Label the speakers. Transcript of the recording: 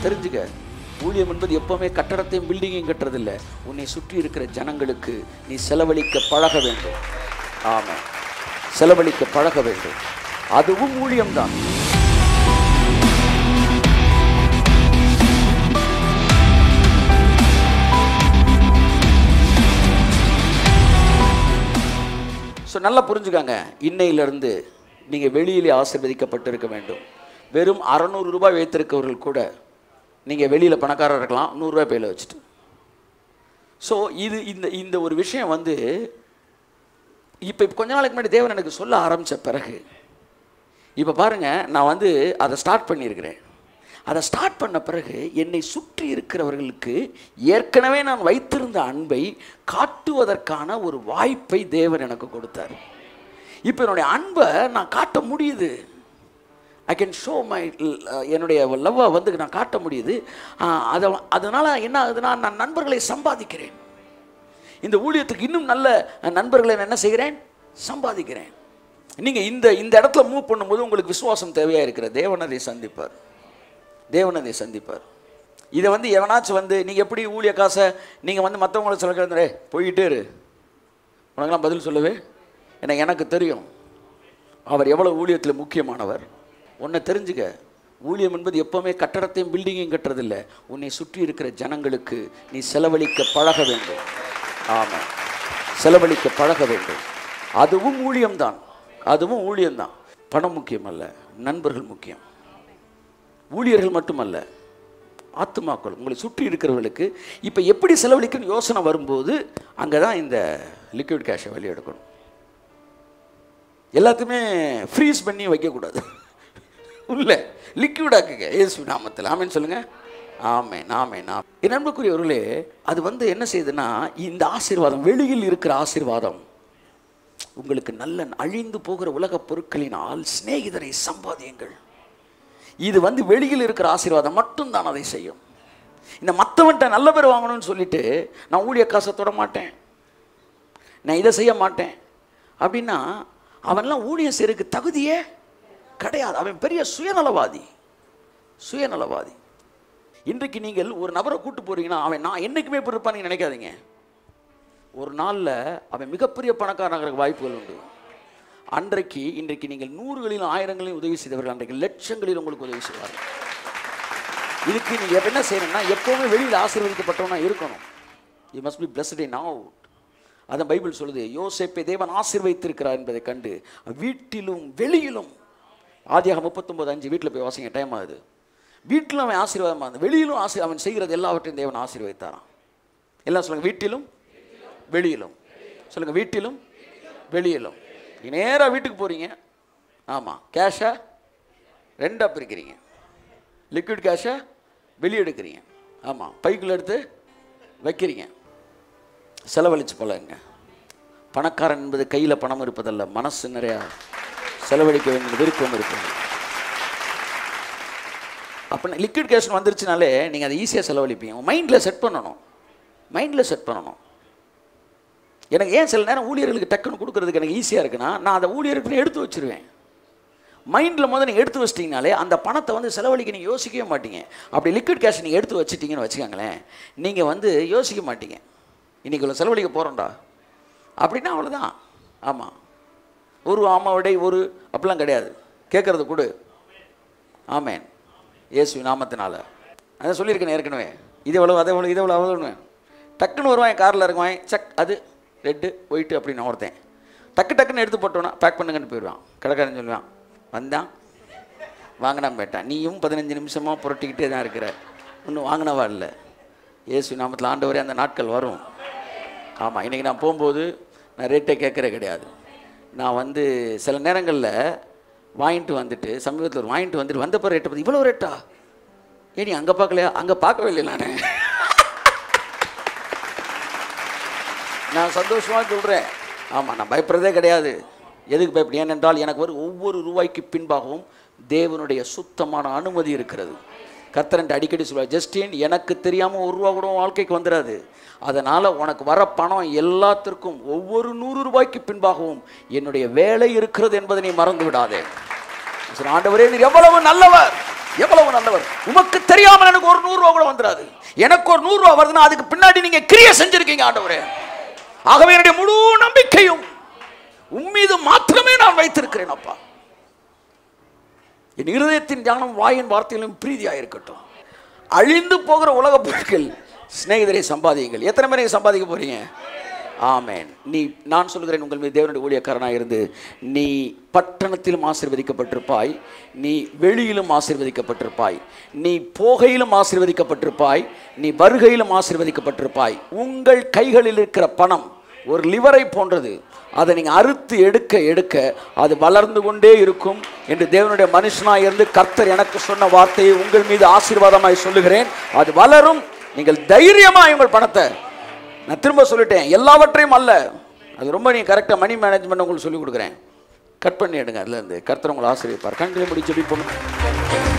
Speaker 1: தெரிஞ்சுக்க ஊழியம் என்பது எப்பவுமே கட்டடத்தையும் பில்டிங்கையும் கட்டுறதில்ல உன்னை சுற்றி இருக்கிற ஜனங்களுக்கு நீ செலவழிக்க பழக வேண்டும் ஆமாம் செலவழிக்க பழக வேண்டும் அதுவும் ஊழியம்தான் ஸோ நல்லா புரிஞ்சுக்காங்க இன்னையிலிருந்து நீங்கள் வெளியிலே ஆசீர்வதிக்கப்பட்டிருக்க வேண்டும் வெறும் அறநூறு ரூபாய் வைத்திருக்கவர்கள் கூட நீங்கள் வெளியில் பணக்காரர் இருக்கலாம் நூறுரூவா பையில் வச்சுட்டு ஸோ இது இந்த இந்த ஒரு விஷயம் வந்து இப்போ கொஞ்ச நாளைக்கு முன்னாடி தேவன் எனக்கு சொல்ல ஆரம்பித்த பிறகு இப்போ பாருங்கள் நான் வந்து அதை ஸ்டார்ட் பண்ணியிருக்கிறேன் அதை ஸ்டார்ட் பண்ண பிறகு என்னை சுற்றி இருக்கிறவர்களுக்கு ஏற்கனவே நான் வைத்திருந்த அன்பை காட்டுவதற்கான ஒரு வாய்ப்பை தேவன் எனக்கு கொடுத்தார் இப்போ என்னுடைய அன்பை நான் காட்ட முடியுது ஐ கேன் ஷோ மை என்னுடைய லவ்வை வந்து நான் காட்ட முடியுது ஆஹ் அதை அதனால் என்ன ஆகுதுன்னா நான் நண்பர்களை சம்பாதிக்கிறேன் இந்த ஊழியத்துக்கு இன்னும் நல்ல நண்பர்களை நான் என்ன செய்கிறேன் சம்பாதிக்கிறேன் நீங்கள் இந்த இந்த இடத்துல மூவ் பண்ணும்போது உங்களுக்கு விசுவாசம் தேவையாக இருக்கிற தேவன் அதை சந்திப்பார் தேவன் அதை சந்திப்பார் இதை வந்து எவனாச்சும் வந்து நீங்கள் எப்படி ஊழிய காசை நீங்கள் வந்து மற்றவங்களை சொல்ல கிடந்தே போயிட்டே இரு உனக்கெல்லாம் பதில் சொல்லவே ஏன்னா எனக்கு தெரியும் அவர் எவ்வளோ ஊழியத்தில் முக்கியமானவர் உன்னை தெரிஞ்சுக்க ஊழியம் என்பது எப்போவுமே கட்டடத்தையும் பில்டிங்கையும் கட்டுறதில்ல உன்னை சுற்றி இருக்கிற ஜனங்களுக்கு நீ செலவழிக்க பழக வேண்டும் ஆமாம் செலவழிக்க பழக வேண்டும் அதுவும் ஊழியம்தான் அதுவும் ஊழியம்தான் பணம் முக்கியம் அல்ல நண்பர்கள் முக்கியம் ஊழியர்கள் மட்டுமல்ல ஆத்துமாக்கள் உங்களை சுற்றி இருக்கிறவர்களுக்கு இப்போ எப்படி செலவழிக்கணும் யோசனை வரும்போது அங்கே தான் இந்த லிக்விட் கேஷை வெளியே எடுக்கணும் எல்லாத்தையுமே ஃப்ரீஸ் பண்ணி வைக்கக்கூடாது உள்ள லிக்விட் ஆக்குங்க ஏசு நாமத்தில் ஆமேன்னு சொல்லுங்கள் ஆமேன் ஆமேன் ஆம் என் நண்புக்குரியவர்களே அது வந்து என்ன செய்யுதுன்னா இந்த ஆசீர்வாதம் வெளியில் இருக்கிற ஆசீர்வாதம் உங்களுக்கு நல்ல அழிந்து போகிற உலகப் பொருட்களினால் சிநேகிதரை சம்பாதியுங்கள் இது வந்து வெளியில் இருக்கிற ஆசீர்வாதம் மட்டும்தான் அதை செய்யும் இந்த மற்றவன்ட்ட நல்ல பேர் வாங்கணும்னு சொல்லிட்டு நான் ஊழிய காசை தொட மாட்டேன் நான் இதை செய்ய மாட்டேன் அப்படின்னா அவன்லாம் ஊழியம் செய்யறதுக்கு தகுதியே கிடையாது அவன் பெரிய சுயநலவாதி சுயநலவாதி இன்றைக்கு நீங்கள் ஒரு நபரை கூட்டு போறீங்கன்னா அவன் நான் என்னைக்குமே இப்படி இருப்பான்னு நினைக்காதீங்க ஒரு நாளில் அவன் மிகப்பெரிய பணக்காரனாக வாய்ப்புகள் உண்டு அன்றைக்கு இன்றைக்கு நீங்கள் நூறுகளிலும் ஆயிரங்களிலும் உதவி செய்தவர்கள் அன்றைக்கு லட்சங்களில் உங்களுக்கு உதவி செய்வார்கள் இதுக்கு நீங்கள் எப்ப என்ன செய்யணும்னா எப்போவுமே வெளியில் ஆசீர்வதிக்கப்பட்டவனா இருக்கணும் you must be blessed in out அதான் பைபிள் சொல்லுது யோசேப்பை தேவன் ஆசீர்வைத்திருக்கிறார் என்பதை கண்டு வீட்டிலும் வெளியிலும் ஆதியாக முப்பத்தொம்போது அஞ்சு வீட்டில் போய் வாசிங்க டைம் ஆகுது வீட்டிலும் அவன் ஆசீர்வாதமாக இருந்தான் வெளியிலும் ஆசீர் அவன் செய்கிறது எல்லாவற்றையும் தேவன் ஆசீர்வைத்தாரான் எல்லாம் சொல்லுங்கள் வீட்டிலும் வெளியிலும் சொல்லுங்கள் வீட்டிலும் வெளியிலும் நீ நேராக வீட்டுக்கு போகிறீங்க ஆமாம் கேஷை ரெண்டாக பிரிக்கிறீங்க லிக்விட் கேஷை வெளியே எடுக்கிறீங்க ஆமாம் பைக்குள்ள எடுத்து வைக்கிறீங்க செலவழிச்சு பழகுங்க பணக்காரன் என்பது கையில் பணம் இருப்பதல்ல மனசு நிறையா செலவழிக்க வேண்டிய விருப்பம் இருக்குது அப்போ லிக்விட் கேஷ் வந்துருச்சுனாலே நீங்கள் அதை ஈஸியாக செலவழிப்பீங்க மைண்டில் செட் பண்ணணும் மைண்டில் செட் பண்ணணும் எனக்கு ஏன் சில நேரம் ஊழியர்களுக்கு டக்குன்னு கொடுக்கறதுக்கு எனக்கு ஈஸியாக இருக்குன்னா நான் அதை ஊழியருக்கு எடுத்து வச்சிருவேன் மைண்டில் முதல்ல நீங்கள் எடுத்து வச்சிட்டிங்கனாலே அந்த பணத்தை வந்து செலவழிக்க நீங்கள் யோசிக்கவே மாட்டீங்க அப்படி லிக்விட் கேஷ் நீங்கள் எடுத்து வச்சிட்டீங்கன்னு வச்சுக்கோங்களேன் நீங்கள் வந்து யோசிக்க மாட்டீங்க இன்றைக்கி இவ்வளோ செலவழிக்க போகிறோம்டா அப்படின்னா அவ்வளோதான் ஆமாம் ஒரு ஆமா விடை ஒரு அப்படிலாம் கிடையாது கேட்குறது கொடு ஆமேன் இயேசு நாமத்தினால அதான் சொல்லியிருக்கேன் ஏற்கனவே இது எவ்வளோ அதை எவ்வளோ இது எவ்வளோ அவ்வளோன்னு டக்குன்னு வருவான் காரில் இருக்குவான் சக் அது ரெட்டு ஒயிட்டு அப்படின்னு ஒருத்தன் டக்கு டக்குன்னு எடுத்து போட்டோன்னா பேக் பண்ணுங்கன்னு போயிடுவான் கடைக்காரன் சொல்லுவான் வந்தான் வாங்கினான் போயிட்டான் நீயும் பதினஞ்சு நிமிஷமாக புரட்டிக்கிட்டே தான் இருக்கிற இன்னும் வாங்கினவா இல்லை இயேசு நாமத்தில் ஆண்டவரே அந்த நாட்கள் வரும் ஆமாம் இன்றைக்கி நான் போகும்போது நான் ரேட்டே கேட்குறே கிடையாது நான் வந்து சில நேரங்களில் வாங்கிட்டு வந்துட்டு சமீபத்தில் ஒரு வாங்கிட்டு வந்துட்டு வந்தப்போ ரேட்டை பார்த்து இவ்வளோ ரேட்டா ஏன் நீ அங்கே பார்க்கலையா அங்கே பார்க்கவே இல்லை நான் நான் சந்தோஷமாக சொல்கிறேன் ஆமாம் நான் பயப்படுறதே கிடையாது எதுக்கு பயப்படு ஏனென்றால் எனக்கு வரும் ஒவ்வொரு ரூபாய்க்கு பின்பாகவும் தேவனுடைய சுத்தமான அனுமதி இருக்கிறது கர்த்தரன்ட்டு அடிக்கடி சொல்லுவார் ஜஸ்டின் எனக்கு தெரியாமல் ஒரு ரூபா கூட உன் வாழ்க்கைக்கு வந்துடாது அதனால் உனக்கு வர பணம் எல்லாத்திற்கும் ஒவ்வொரு நூறு ரூபாய்க்கு பின்பாகவும் என்னுடைய வேலை இருக்கிறது என்பதை நீ மறந்து விடாதே சரி, ஆண்டவரே நீர் எவ்வளவு நல்லவர் எவ்வளவு நல்லவர் உமக்கு தெரியாமல் எனக்கு ஒரு நூறு ரூபா கூட வந்துடாது எனக்கு ஒரு நூறு ரூபா வருதுன்னா அதுக்கு பின்னாடி நீங்க கிரியை செஞ்சிருக்கீங்க ஆண்டவரே ஆகவே என்னுடைய முழு நம்பிக்கையும் உம்மீது மாத்திரமே நான் வைத்திருக்கிறேன் அப்பா என் இருதயத்தின் ஞானம் வாயின் வார்த்தையிலும் பிரீதியாக இருக்கட்டும் அழிந்து போகிற உலக பொருட்கள் சிநேகிதரை சம்பாதியுங்கள் எத்தனை பேரை சம்பாதிக்க போறீங்க ஆமென் நீ நான் சொல்கிறேன் உங்கள் மீது தேவனுடைய ஊழியக்காரனாக இருந்து நீ பட்டணத்திலும் ஆசீர்வதிக்கப்பட்டிருப்பாய் நீ வெளியிலும் ஆசீர்வதிக்கப்பட்டிருப்பாய் நீ போகையிலும் ஆசீர்வதிக்கப்பட்டிருப்பாய் நீ வருகையிலும் ஆசீர்வதிக்கப்பட்டிருப்பாய் உங்கள் கைகளில் இருக்கிற பணம் ஒரு லிவரை போன்றது அதை நீங்கள் அறுத்து எடுக்க எடுக்க அது வளர்ந்து கொண்டே இருக்கும் என்று தேவனுடைய மனுஷனாக இருந்து கர்த்தர் எனக்கு சொன்ன வார்த்தையை உங்கள் மீது ஆசீர்வாதமாய் சொல்லுகிறேன் அது வளரும் நீங்கள் தைரியமாக உங்கள் பணத்தை நான் திரும்ப சொல்லிட்டேன் எல்லாவற்றையும் அல்ல அது ரொம்ப நீங்கள் கரெக்டாக மணி மேனேஜ்மெண்ட் உங்களுக்கு சொல்லிக் கொடுக்குறேன் கட் பண்ணி எடுங்க அதுலேருந்து கர்த்தர் உங்களை ஆசிரியப்பார் கண்களை முடிச்சு ஜெபிப்போம்